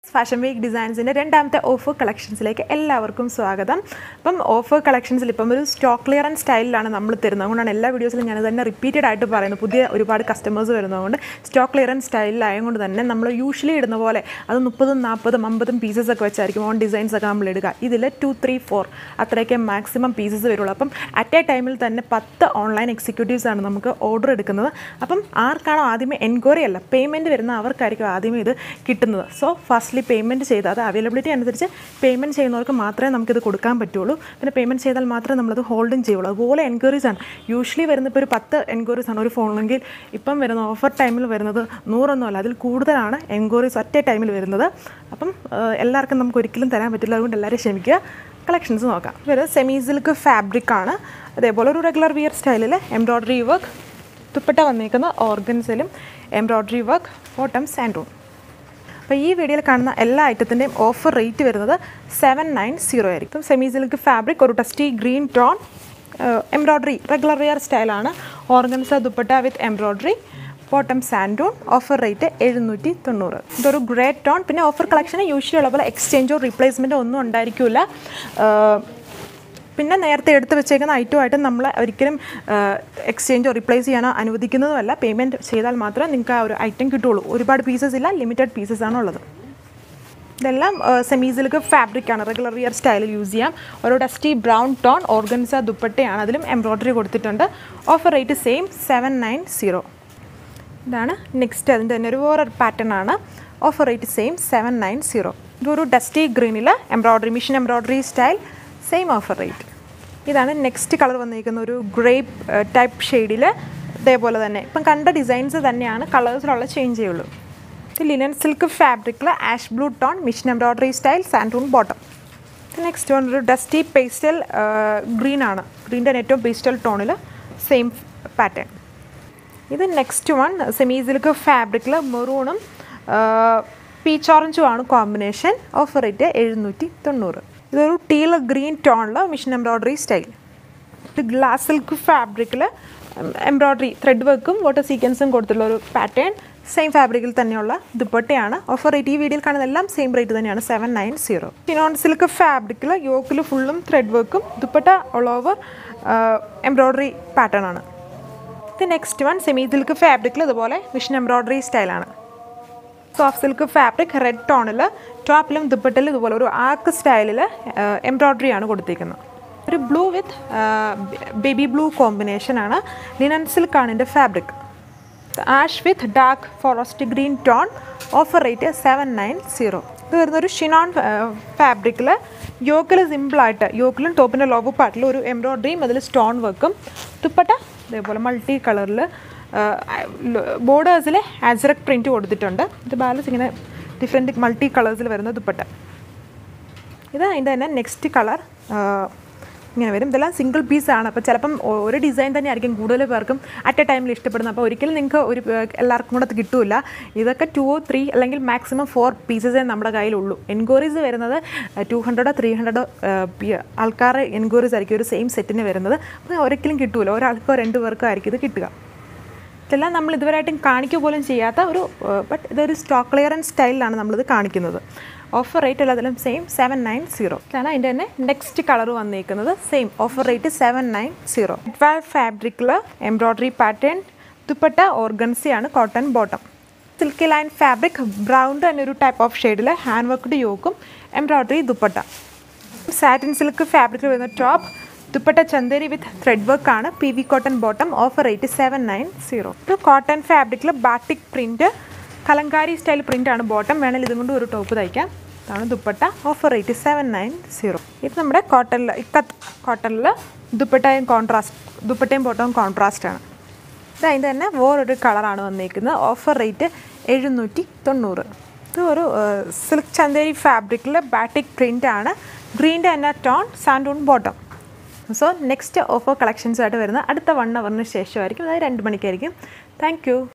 fashion week ഡിസൈൻസിൻ്റെ രണ്ടാമത്തെ offer കളക്ഷൻസിലേക്ക് എല്ലാവർക്കും സ്വാഗതം അപ്പം ഓഫർ കളക്ഷൻസിൽ ഇപ്പം ഒരു സ്റ്റോക്ക് ക്ലിയറൻസ് സ്റ്റൈലിലാണ് നമ്മൾ തരുന്നത് അതുകൊണ്ടാണ് എല്ലാ വീഡിയോസിലും ഞാൻ തന്നെ റിപ്പീറ്റഡ് ആയിട്ട് പറയുന്നത് പുതിയ ഒരുപാട് കസ്റ്റമേഴ്സ് വരുന്നതുകൊണ്ട് സ്റ്റോക്ക് ക്ലിയറൻസ് സ്റ്റൈലിലായതുകൊണ്ട് തന്നെ നമ്മൾ യൂഷ്വലി ഇടുന്ന പോലെ അത് മുപ്പതും നാൽപ്പതും അമ്പതും പീസസ് ഒക്കെ വെച്ചായിരിക്കും ഓൺ ഡിസൈൻസ് ഒക്കെ നമ്മൾ ഇടുക ഇതിൽ ടു ത്രീ ഫോർ അത്രയൊക്കെ മാക്സിമം പീസസ് വരുള്ളൂ അപ്പം അറ്റ് എ ടൈമിൽ തന്നെ പത്ത് ഓൺലൈൻ എക്സിക്യൂട്ടീവ്സ് ആണ് നമുക്ക് ഓർഡർ എടുക്കുന്നത് അപ്പം ആർക്കാണോ ആദ്യമേ എൻക്വയറി അല്ല പേയ്മെൻറ്റ് വരുന്ന അവർക്കായിരിക്കും ആദ്യമേ ഇത് കിട്ടുന്നത് സോ ഫസ്റ്റ്ലി പേയ്മെൻറ്റ് ചെയ്ത് അത് അവൈലബിലിറ്റി അനുസരിച്ച് പേയ്മെൻറ്റ് ചെയ്യുന്നവർക്ക് മാത്രമേ നമുക്കിത് കൊടുക്കാൻ പറ്റുള്ളൂ പിന്നെ പേയ്മെൻറ്റ് ചെയ്താൽ മാത്രമേ നമ്മളത് ഹോൾഡും ചെയ്യുള്ളൂ അതുപോലെ എൻക്വയറീസ് ആണ് യൂഷ്വലി വരുന്ന ഇപ്പോൾ ഒരു പത്ത് എൻക്വയറീസ് ആണ് ഒരു ഫോണിലെങ്കിൽ ഇപ്പം വരുന്ന ഓഫർ ടൈമിൽ വരുന്നത് നൂറൊന്നുമല്ല അതിൽ കൂടുതലാണ് എൻക്വയറീസ് ഒറ്റ ടൈമിൽ വരുന്നത് അപ്പം ഏഹ്, എല്ലാവർക്കും നമുക്ക് ഒരിക്കലും തരാൻ പറ്റില്ല അതുകൊണ്ട് എല്ലാവരും ക്ഷമിക്കുക കളക്ഷൻസ് നോക്കാം ഇത് സെമി സിൽക്ക് ഫാബ്രിക് ആണ് അതേപോലെ ഒരു റെഗുലർ വിയർ സ്റ്റൈലിൽ എംബ്രോയ്ഡറി വർക്ക് തുപ്പട്ട വന്നേക്കുന്ന ഓർഗൻസിലും embroidery work bottoms and room അപ്പോൾ ഈ വീഡിയോയിൽ കാണുന്ന എല്ലാ ഐറ്റത്തിൻ്റെയും ഓഫർ റേറ്റ് വരുന്നത് സെവൻ നയൻ സീറോ ആയിരിക്കും സെമി സിൽക്ക് ഫാബ്രിക് ഒരു dusty green tone embroidery regular wear സ്റ്റൈലാണ് organza dupatta with embroidery bottom santoon offer rate എഴുന്നൂറ്റി തൊണ്ണൂറ് ഇതൊരു ഗ്രേ ടോൺ പിന്നെ ഓഫർ കളക്ഷന് യൂഷ്വലി ഉള്ള പോലെ എക്സ്ചേഞ്ചോ റീപ്ലേസ്മെൻറ്റോ ഒന്നും ഉണ്ടായിരിക്കില്ല പിന്നെ നേരത്തെ എടുത്ത് വെച്ചേക്കുന്ന ഐറ്റമായിട്ട് നമ്മൾ ഒരിക്കലും എക്സ്ചേഞ്ചോ റിപ്ലേസ് ചെയ്യാനോ അനുവദിക്കുന്നതുമല്ല പേയ്മെൻറ്റ് ചെയ്താൽ മാത്രമേ നിങ്ങൾക്ക് ആ ഒരു ഐറ്റം കിട്ടുള്ളൂ ഒരുപാട് പീസസ് ഇല്ല ലിമിറ്റഡ് പീസസ് ആണ് ഉള്ളത് ഇതെല്ലാം സെമി സിൽക്ക് ഫാബ്രിക് ആണ് റെഗുലർ വിയർ സ്റ്റൈലിൽ യൂസ് ചെയ്യാം ഒരു ഡസ്റ്റി ബ്രൗൺ ടോൺ ഓർഗൻസ ദുപ്പട്ടയാണ് അതിലും എംബ്രോയ്ഡറി കൊടുത്തിട്ടുണ്ട് offer rate same seven nine zero ഇതാണ് നെക്സ്റ്റ് അതിൻ്റെ തന്നെ ഒരു വേറൊരു പാറ്റേൺ ആണ് offer rate same seven nine zero ഇതൊരു ഡസ്റ്റി ഗ്രീനിൽ embroidery machine embroidery style same offer rate ഇതാണ് നെക്സ്റ്റ് കളർ വന്നിരിക്കുന്ന ഒരു ഗ്രേപ്പ് ടൈപ്പ് ഷെയ്ഡിൽ ഇതേപോലെ തന്നെ ഇപ്പം കണ്ട ഡിസൈൻസ് തന്നെയാണ് കളേഴ്സിലുള്ള ചേഞ്ച് ചെയ്യുള്ളൂ ഇത് ലിനൻ സിൽക്ക് ഫാബ്രിക്കിൽ ash blue tone machine embroidery style santoon bottom next one ഒരു ഡസ്റ്റി പേസ്റ്റൽ ഗ്രീൻ ആണ് ഗ്രീൻ്റെ ഏറ്റവും പേസ്റ്റൽ ടോണിൽ സെയിം പാറ്റേൺ ഇത് നെക്സ്റ്റ് വൺ സെമി സിൽക്ക് ഫാബ്രിക്കിൽ മെറൂണും പീച്ച് ഓറഞ്ചും ആണ് കോമ്പിനേഷൻ ഓഫർ റേറ്റ് എഴുന്നൂറ്റി തൊണ്ണൂറ് ഇതൊരു ടീൽ ഗ്രീൻ ടോണിൽ മിഷൻ എംബ്രോയ്ഡറി സ്റ്റൈൽ ഇത് ഗ്ലാസ് സിൽക്ക് ഫാബ്രിക്കിൽ എംബ്രോയ്ഡറി ത്രെഡ് വർക്കും വാട്ടർ സീക്വൻസും കൊടുത്തുള്ള ഒരു പാറ്റേൺ സെയിം ഫാബ്രിക്കിൽ തന്നെയുള്ള ദുപ്പട്ടയാണ് ഓഫർ റേറ്റ് ഈ വീഡിയോയിൽ കാണുന്ന എല്ലാം സെയിം റേറ്റ് തന്നെയാണ് seven nine zero chinon silk ഫാബ്രിക്കിൽ യോക്കിൽ ഫുള്ളും ത്രെഡ് വർക്കും dupatta all over embroidery pattern ആണ് ഇത് നെക്സ്റ്റ് വൺ സെമി സിൽക്ക് ഫാബ്രിക്കിൽ ഇതുപോലെ മിഷൻ എംബ്രോയ്ഡറി സ്റ്റൈലാണ് സോഫ്റ്റ് സിൽക്ക് ഫാബ്രിക് റെഡ് ടോണിൽ ടോപ്പിലും ദുപ്പട്ടിലും ഇതുപോലെ ഒരു ആർക്ക് സ്റ്റൈലിൽ എംബ്രോയ്ഡറി ആണ് കൊടുത്തിരിക്കുന്നത് ഒരു ബ്ലൂ വിത്ത് ബേബി ബ്ലൂ കോമ്പിനേഷനാണ് ലിനൻ സിൽക്കാണ് ഇതിൻ്റെ fabric ash with dark forest green tone offer rate seven nine zero ഇത് വരുന്നൊരു ഷിനോൺ ഫാബ്രിക്കിൽ യോക്കിൽ സിമ്പിളായിട്ട് യോക്കിലും ടോപ്പിൻ്റെ ലോബ് പാർട്ടിലും ഒരു എംബ്രോയ്ഡറിയും അതിൽ സ്റ്റോൺ വർക്കും ദുപ്പട്ട ഇതേപോലെ മൾട്ടി കളറിൽ ബോർഡേഴ്സിൽ ആസറക് പ്രിൻറ്റ് കൊടുത്തിട്ടുണ്ട് ഇത് ബാലൻസ് ഇങ്ങനെ ഡിഫറെൻറ്റ് മൾട്ടി കളേഴ്സിൽ വരുന്ന ദുപ്പട്ട ഇത് അതിൻ്റെ തന്നെ നെക്സ്റ്റ് കളർ ഇങ്ങനെ വരും ഇതെല്ലാം സിംഗിൾ പീസാണ് അപ്പോൾ ചിലപ്പം ഒ- ഒരു ഡിസൈൻ തന്നെ ആയിരിക്കും കൂടുതൽ പേർക്കും അറ്റ് എ ടൈമിൽ ഇഷ്ടപ്പെടുന്നത് അപ്പോൾ ഒരിക്കലും നിങ്ങൾക്ക് ഒരു ഏർ, എല്ലാവർക്കും കൂടെ അത് കിട്ടില്ല ഇതൊക്കെ ടു ഓ ത്രീ അല്ലെങ്കിൽ മാക്സിമം ഫോർ പീസസേ നമ്മുടെ കയ്യിലുള്ളൂ എൻക്വയറീസ് വരുന്നത് ടു ഹൺഡ്രഡോ ത്രീ ഹൺഡ്രഡോ ആൾക്കാരുടെ എൻക്വയറീസ് ആയിരിക്കും ഒരു സെയിം സെറ്റിന് വരുന്നത് അപ്പോൾ ഒരിക്കലും കിട്ടൂല ഒരാൾക്കോ രണ്ട് പേർക്കോ ആയിരിക്കും ഇത് കിട്ടുക ഇതെല്ലാം നമ്മൾ ഇതുവരെയായിട്ടും കാണിക്കുക പോലും ചെയ്യാത്ത ഒരു ബട്ട് ഇതൊരു സ്റ്റോക്ക് ക്ലിയറൻസ് സ്റ്റൈലിലാണ് നമ്മളിത് കാണിക്കുന്നത് ഓഫർ റേറ്റ് എല്ലാത്തിലും സെയിം സെവൻ നയൻ സീറോ ഇതാണ് അതിൻ്റെ തന്നെ നെക്സ്റ്റ് കളർ വന്നിരിക്കുന്നത് same offer rate seven nine zero twelve ഫാബ്രിക്കിൽ എംബ്രോയ്ഡറി പാറ്റേൺ ദുപ്പട്ട ഓർഗൻസിയാണ് cotton bottom silky line fabric brown തന്നെ ഒരു ടൈപ്പ് ഓഫ് ഷെയ്ഡിൽ ഹാൻഡ് വർക്ക്ഡ് യോക്കും എംബ്രോയ്ഡറി ദുപ്പട്ട സാറ്റിൻ സിൽക്ക് ഫാബ്രിക്കിൽ വരുന്ന top dupatta Chanderi with thread work ആണ് P V cotton bottom offer rate seven nine zero ഇത് കോട്ടൺ ഫാബ്രിക്കിൽ batik print Kalamkari style print ആണ് ബോട്ടം വേണമെങ്കിൽ ഇതും കൊണ്ട് ഒരു ടോപ്പ് തയ്ക്കാം ഇതാണ് dupatta offer rate seven nine zero ഇത് നമ്മുടെ കോട്ടണിൽ ഇക്കത്ത് കോട്ടണിൽ ദുപ്പട്ടയും കോൺട്രാസ്റ്റ് ദുപ്പട്ടയും ബോട്ടവും കോൺട്രാസ്റ്റ് ആണ് ഇത് അതിൻ്റെ തന്നെ വേറൊരു കളറാണ് വന്നിരിക്കുന്നത് ഓഫർ റേറ്റ് എഴുന്നൂറ്റി തൊണ്ണൂറ് ഇത് ഒരു സിൽക്ക് ചന്തേരി ഫാബ്രിക്കിൽ ബാറ്റിക് പ്രിൻ്റ് ആണ് ഗ്രീൻ്റെ തന്നെ tone santoon bottom so next offer collections ആയിട്ട് വരുന്ന അടുത്ത വൺ അവറിന് ശേഷമായിരിക്കും അതായത് രണ്ട് മണിക്കായിരിക്കും താങ്ക് യു